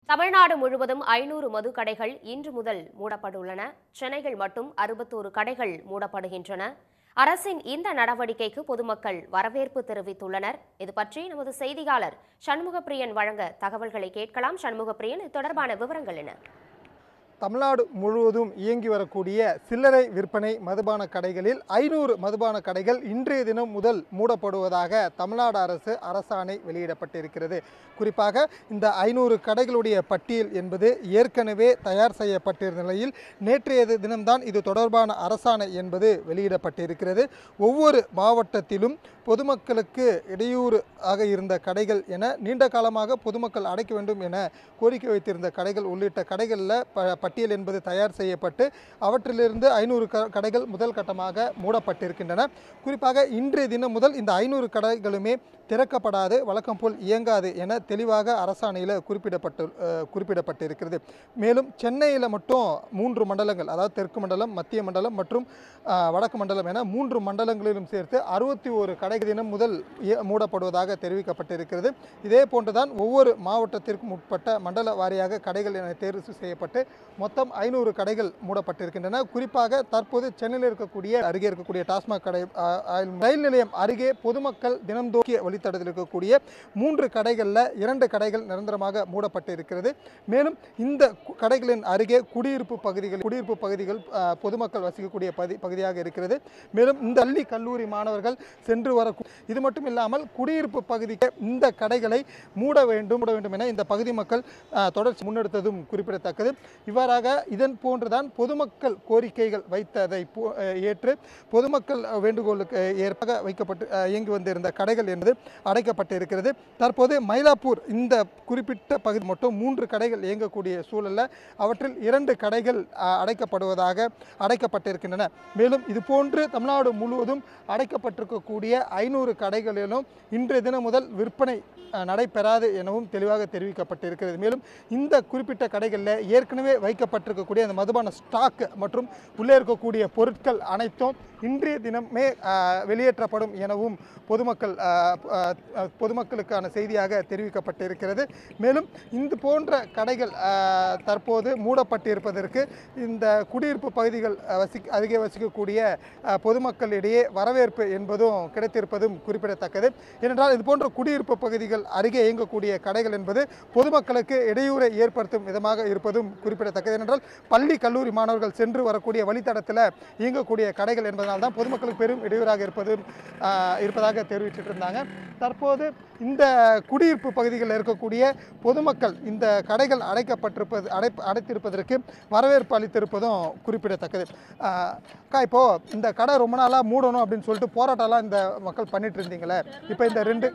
தமிழ்நாடு முழுவதும் ஐநூறு மதுக்கடைகள் இன்று முதல் மூடப்பட்டுள்ளன சென்னையில் மட்டும் அறுபத்தோரு கடைகள் மூடப்படுகின்றன அரசின் இந்த நடவடிக்கைக்கு பொதுமக்கள் வரவேற்பு தெரிவித்துள்ளனர் இது பற்றி நமது செய்தியாளர் சண்முகப்பிரியன் வழங்க தகவல்களை கேட்கலாம் சண்முகப்பிரியன் இது தொடர்பான விவரங்கள் என்ன தமிழ்நாடு முழுவதும் இயங்கி வரக்கூடிய சில்லறை விற்பனை மதுபான கடைகளில் ஐநூறு மதுபான கடைகள் இன்றைய தினம் முதல் மூடப்படுவதாக தமிழ்நாடு அரசு அரசாணை வெளியிடப்பட்டிருக்கிறது குறிப்பாக இந்த ஐநூறு கடைகளுடைய பட்டியல் என்பது ஏற்கனவே தயார் செய்யப்பட்டிருந்த நிலையில் நேற்றைய தினம்தான் இது தொடர்பான அரசாணை என்பது வெளியிடப்பட்டிருக்கிறது ஒவ்வொரு மாவட்டத்திலும் பொதுமக்களுக்கு இடையூறு ஆக இருந்த கடைகள் என நீண்ட காலமாக பொதுமக்கள் அடைக்க வேண்டும் என கோரிக்கை வைத்திருந்த கடைகள் உள்ளிட்ட கடைகளில் ப பட்டியல் என்பது தயார் செய்யப்பட்டு அவற்றிலிருந்து ஐநூறு க கடைகள் முதல் கட்டமாக மூடப்பட்டிருக்கின்றன குறிப்பாக இன்றைய தினம் முதல் இந்த ஐநூறு கடைகளுமே திறக்கப்படாது வழக்கம் போல் இயங்காது என தெளிவாக அரசாணையில் குறிப்பிடப்பட்டு அஹ், குறிப்பிடப்பட்டிருக்கிறது மேலும் சென்னையில் மட்டும் மூன்று மண்டலங்கள் அதாவது தெற்கு மண்டலம் மத்திய மண்டலம் மற்றும் அஹ், வடக்கு மண்டலம் என மூன்று மண்டலங்களிலும் சேர்த்து அறுபத்தி ஒரு கடை தினம் முதல் இய- மூடப்படுவதாக தெரிவிக்கப்பட்டிருக்கிறது இதே போன்றுதான் ஒவ்வொரு மாவட்டத்திற்கும் உட்பட்ட மண்டல வாரியாக கடைகள் என தேர்வு செய்யப்பட்டு மொத்தம் ஐநூறு கடைகள் மூடப்பட்டிருக்கின்றன குறிப்பாக தற்போது சென்னையில் இருக்கக்கூடிய அருகே இருக்கக்கூடிய டாஸ்மாக் கடை ஆ, ஆ, ரயில் நிலையம் அருகே பொதுமக்கள் தினந்தோக்கிய வழித்தடத்தில் இருக்கக்கூடிய மூன்று கடைகளில் இரண்டு கடைகள் நிரந்தரமாக மூடப்பட்டிருக்கிறது மேலும் இந்த கு- கடைகளின் அருகே குடியிருப்பு பகுதிகள் குடியிருப்பு பகுதிகள் ஆ, பொதுமக்கள் வசிக்கக்கூடிய பகுதி பகுதியாக இருக்கிறது மேலும் இந்த பள்ளி கல்லூரி மாணவர்கள் சென்று வர இது மட்டும் இல்லாமல் குடியிருப்பு பகுதிக்கு இந்த கடைகளை மூட வேண்டும் மூட வேண்டும் என இந்த பகுதி மக்கள் ஆ, தொடர்ச்சி முன்னெடுத்ததும் குறிப்பிடத்தக்கது இவ்வாறாக இதன் போன்றுதான் பொதுமக்கள் கோரிக்கைகள் வைத்ததை போ- அஹ், ஏற்று பொதுமக்கள் அஹ், வேண்டுகோளுக்கு ஏற்பாக வைக்கப்பட்டு அஹ், இயங்கி வந்திருந்த கடைகள் என்பது அடைக்கப்பட்டிருக்கிறது தற்போது மயிலாப்பூர் இந்த குறிப்பிட்ட பகுதி மட்டும் மூன்று கடைகள் இயங்கக்கூடிய சூழலில் அவற்றில் இரண்டு கடைகள் அஹ், அடைக்கப்படுவதாக அடைக்கப்பட்டிருக்கின்றன மேலும் இது போன்று தமிழ்நாடு முழுவதும் அடைக்கப்பட்டிருக்கக்கூடிய ஐநூறு கடைகளிலும் இன்றைய தினம் முதல் விற்பனை அஹ், நடைபெறாது எனவும் தெளிவாக தெரிவிக்கப்பட்டிருக்கிறது மேலும் இந்த குறிப்பிட்ட கடைகளில் ஏற்கனவே வைக்கப்பட்டிருக்கக்கூடிய அந்த மதுபான ஸ்டாக் மற்றும் உள்ளே இருக்கக்கூடிய பொருட்கள் அனைத்தும் இன்றைய தினமே அஹ், வெளியேற்றப்படும் எனவும் பொதுமக்கள் அஹ், அஹ், அஹ், பொதுமக்களுக்கான செய்தியாக தெரிவிக்கப்பட்டிருக்கிறது மேலும் இந்த போன்ற கடைகள் அஹ், தற்போது மூடப்பட்டிருப்பதற்கு இந்த குடியிருப்பு பகுதிகள் அஹ், வசி அருகே வசிக்கக்கூடிய அஹ், பொதுமக்களிடையே வரவேற்பு என்பதும் கிடைத்திருப்பதும் குறிப்பிடத்தக்கது ஏனென்றால் இது போன்ற குடியிருப்பு பகுதிகள் அருகே இயங்கக்கூடிய கடைகள் என்பது பொதுமக்களுக்கு இடையூறை ஏற்படுத்தும் விதமாக இருப்பதும் குறிப்பிடத்தக்கது ஏனென்றால் பள்ளி கல்லூரி மாணவர்கள் சென்று வரக்கூடிய வழித்தடத்தில் இயங்கக்கூடிய கடைகள் என்பதனால் தான் பொதுமக்களுக்கு பெரும் இடையூறாக இருப்பதும் ஆஹ், இருப்பதாக தெரிவிச்சிட்டு இருந்தாங்க தற்போது இந்த குடியிருப்பு பகுதிகளில் இருக்கக்கூடிய பொதுமக்கள் இந்த கடைகள் அடைக்கப்பட்டிருப்பது அடை அடைத்திருப்பதற்கு வரவேற்பு அளித்திருப்பதும் குறிப்பிடத்தக்கது ஆஹ், அக்கா இப்போ இந்த கடை ரொம்ப நாளாக மூடணும் அப்படின்னு சொல்லிட்டு போராட்டம்லாம் இந்த மக்கள் பண்ணிட்டு இருந்தீங்களே இப்போ இந்த ரெண்டு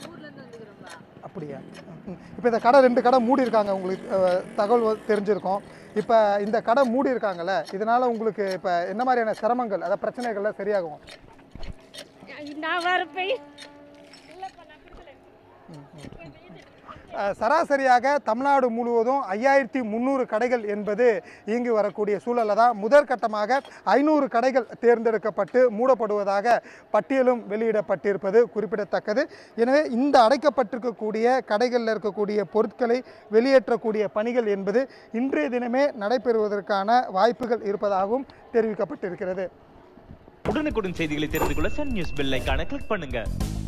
அப்படியா இப்போ இந்த கடை ரெண்டு கடை மூடி இருக்காங்க உங்களுக்கு அஹ், தகவல் வ- தெரிஞ்சிருக்கும் இப்போ இந்த கடை மூடி இருக்காங்கல்ல இதனால உங்களுக்கு இப்போ என்ன மாதிரியான சிரமங்கள் அதாவது பிரச்சனைகள்லாம் சரியாகும் நான் வரப்பேன் அஹ், சராசரியாக தமிழ்நாடு முழுவதும் ஐயாயிரத்தி முந்நூறு கடைகள் என்பது இயங்கி வரக்கூடிய சூழலில் தான் முதற்கட்டமாக ஐநூறு கடைகள் தேர்ந்தெடுக்கப்பட்டு மூடப்படுவதாக பட்டியலும் வெளியிடப்பட்டிருப்பது குறிப்பிடத்தக்கது எனவே இந்த அடைக்கப்பட்டிருக்கக்கூடிய கடைகளில் இருக்கக்கூடிய பொருட்களை வெளியேற்றக்கூடிய பணிகள் என்பது இன்றைய தினமே நடைபெறுவதற்கான வாய்ப்புகள் இருப்பதாகவும் தெரிவிக்கப்பட்டிருக்கிறது உடனுக்குடன் செய்திகளை தெரிந்து கொள்ள சன் நியூஸ் பெல் ஐகானை கிளிக் பண்ணுங்க